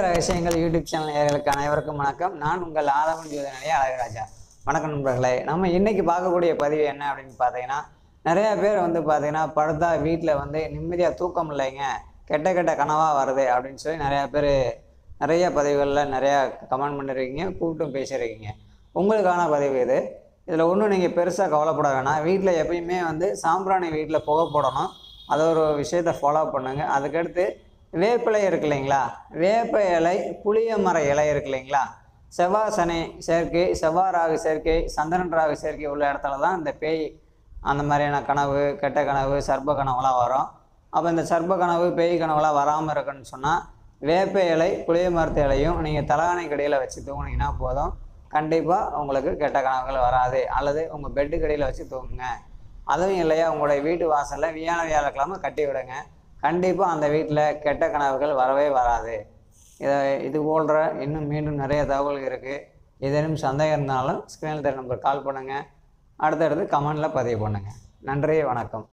ரகசியங்கள் YouTube channel நேயர்களுக்கு அனைவருக்கும் வணக்கம் நான் உங்கள் ஆதவன் ஜோதிநிலைய அழகராஜா வணக்கம் நண்பர்களே நம்ம இன்னைக்கு பார்க்கக்கூடிய பதிவு என்ன அப்படின்னு பார்த்தீங்கன்னா நிறைய பேர் வந்து பார்த்தீங்கன்னா படுத்தா வீட்டில் வந்து நிம்மதியாக தூக்கம் இல்லைங்க கெட்ட கெட்ட கனவாக வருது அப்படின்னு சொல்லி நிறையா பேர் நிறைய பதிவுகளில் நிறையா கமெண்ட் பண்ணிருக்கீங்க கூப்பிட்டும் பேசியிருக்கீங்க உங்களுக்கான பதிவு இது இதில் ஒன்றும் நீங்கள் பெருசாக கவலைப்பட வேணாம் வீட்டில் எப்பயுமே வந்து சாம்பிராணி வீட்டில் புகை போடணும் அதை ஒரு விஷயத்தை ஃபாலோ பண்ணுங்கள் அதுக்கடுத்து வேப்பிலை இருக்கு இல்லைங்களா வேப்ப இலை புளிய மர இலை இருக்கு இல்லைங்களா செவ்வாய் சனி சேர்க்கை செவ்வாய் ராகு சேர்க்கை சந்திரன் ராகு சேர்க்கை உள்ள இடத்துல தான் இந்த பேய் அந்த மாதிரியான கனவு கெட்ட கனவு சர்ப்ப கனவுலாம் வரும் அப்போ இந்த சர்ப்ப கனவு பேய் கனவுலாம் வராமல் இருக்குன்னு சொன்னால் வேப்ப இலை புளிய மரத்து இலையும் நீங்கள் தலகாணி கடியில் வச்சு தூங்குனீங்கன்னா போதும் கண்டிப்பாக உங்களுக்கு கெட்ட கனவுகள் வராது அல்லது உங்கள் பெட்டு கடியில் வச்சு தூங்குங்க அதுவும் இல்லையா உங்களுடைய வீட்டு வாசலில் வியாழ வியாழக்கிழமை கட்டி விடுங்க கண்டிப்பாக அந்த வீட்டில் கெட்ட கனவுகள் வரவே வராது இதை இது போன்ற இன்னும் மீண்டும் நிறைய தகவல்கள் இருக்குது ஏதேனும் சந்தேகம் இருந்தாலும் ஸ்க்ரீனில் தர நம்பர் கால் பண்ணுங்கள் அடுத்தடுத்து கமெண்டில் பதிவு பண்ணுங்கள் நன்றி வணக்கம்